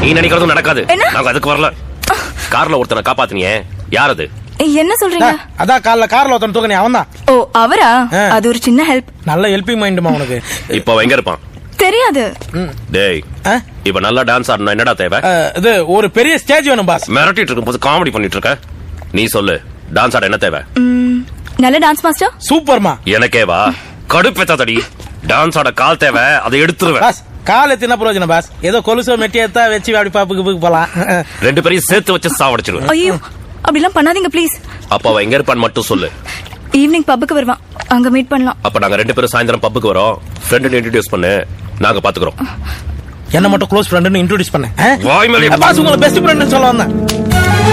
நீ நினைக்கிறதும் நடக்காது என்ன? நாங்க அதுக்கு வரல கார்ல ஒருத்தனை காப்பாத்தினியே யார் அது என்ன சொல்றீங்க அதான் காலைல கார்ல ஒருத்தன் தூக்கனே அவன் தான் ஓ அவரா ஆ. அது ஒரு சின்ன ஹெல்ப் நல்ல ஹெல்பிங் மைண்டுமா உனக்கு இப்ப அவன் எங்க இருப்பான் தெரியாது டேய் ஆ? இப்ப நல்லா டான்ஸ் ஆடணும் என்னடா தேவை அஹ், இது ஒரு பெரிய ஸ்டேஜ் வேணும் பாஸ் மிரட்டிட்டு இருக்கும்போது காமெடி பண்ணிட்டு இருக்க நீ சொல்லு டான்ஸ் ஆட என்ன தேவை ம், நல்ல டான்ஸ் மாஸ்டர் சூப்பர்மா எனக்கே வா கடுப்பேத்தாதடி டான்ஸ் ஆட கால் தேவை அதை எடுத்துருவேன் பாஸ் கால் எத்தின பிரயோஜனம் பாஸ் ஏதோ கொலுசோ மெட்டியத்தா வச்சு அப்படி பாப்புக்கு புக்கு போலாம் ரெண்டு பேரையும் சேர்த்து வச்சு சாவடிச்சிருவேன் ஐயோ அப்படிலாம் பண்ணாதீங்க ப்ளீஸ் அப்ப அவன் எங்க இருப்பான்னு மட்டும் சொல்லு ஈவினிங் பப்புக்கு வருவான் அங்க மீட் பண்ணலாம் அப்ப நாங்க ரெண்டு பேரும் சாயந்தரம் பப்புக்கு வரோம் ஃப்ரெண்டு இன்ட்ரடியூஸ் பண்ணு நாங்க பாத்துக்கிறோம் என்ன மட்டும் க்ளோஸ் ஃப்ரெண்ட்னு இன்ட்ரோடியூஸ் பண்ணேன் வாய் மேலே பாஸ் உங்களை பெஸ்ட் ஃப்ரெண்ட்னு சொல்ல வந்தேன்